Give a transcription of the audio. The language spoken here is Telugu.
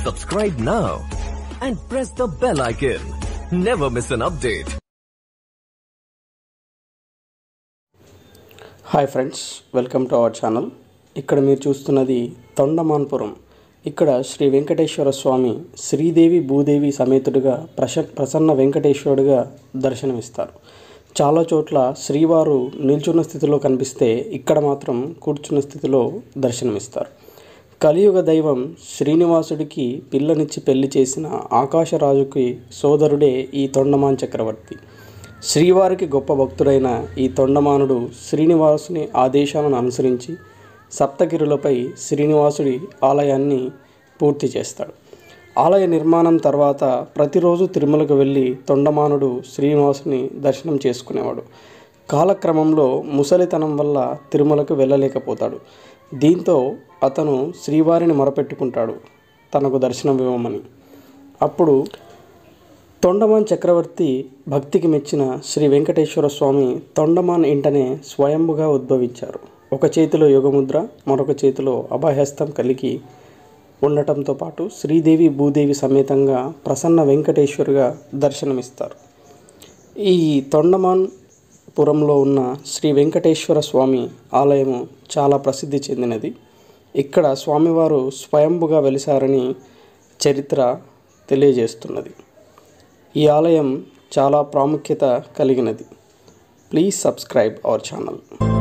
Subscribe now and press the bell icon. Never miss an update. Hi friends welcome to our channel ఇక్కడ మీరు చూస్తున్నది తొండమాన్పురం ఇక్కడ శ్రీ వెంకటేశ్వర స్వామి శ్రీదేవి భూదేవి సమేతుడిగా ప్రస ప్రసన్న వెంకటేశ్వరుడిగా దర్శనమిస్తారు చాలా చోట్ల శ్రీవారు నిల్చున్న స్థితిలో కనిపిస్తే ఇక్కడ మాత్రం కూర్చున్న స్థితిలో దర్శనమిస్తారు కలియుగ దైవం శ్రీనివాసుడికి పిల్లనిచ్చి పెళ్లి చేసిన ఆకాశరాజుకి సోదరుడే ఈ తొండమాన్ చక్రవర్తి శ్రీవారికి గొప్ప భక్తుడైన ఈ తొండమానుడు శ్రీనివాసుని ఆదేశాలను అనుసరించి సప్తగిరులపై శ్రీనివాసుడి ఆలయాన్ని పూర్తి చేస్తాడు ఆలయ నిర్మాణం తర్వాత ప్రతిరోజు తిరుమలకు వెళ్ళి తొండమానుడు శ్రీనివాసుని దర్శనం చేసుకునేవాడు కాలక్రమంలో ముసలితనం వల్ల తిరుమలకు వెళ్ళలేకపోతాడు దీంతో అతను శ్రీవారిని మొరపెట్టుకుంటాడు తనకు దర్శనం ఇవ్వమని అప్పుడు తొండమాన్ చక్రవర్తి భక్తికి మెచ్చిన శ్రీ వెంకటేశ్వర స్వామి తొండమాన్ ఇంటనే స్వయంభుగా ఉద్భవించారు ఒక చేతిలో యోగముద్ర మరొక చేతిలో అభయహస్తం కలిగి ఉండటంతో పాటు శ్రీదేవి భూదేవి సమేతంగా ప్రసన్న వెంకటేశ్వరుగా దర్శనమిస్తారు ఈ తొండమాన్ పురంలో ఉన్న శ్రీ వెంకటేశ్వర స్వామి ఆలయము చాలా ప్రసిద్ధి చెందినది ఇక్కడ స్వామివారు స్వయంభుగా వెలిసారని చరిత్ర తెలియజేస్తున్నది ఈ ఆలయం చాలా ప్రాముఖ్యత కలిగినది ప్లీజ్ సబ్స్క్రైబ్ అవర్ ఛానల్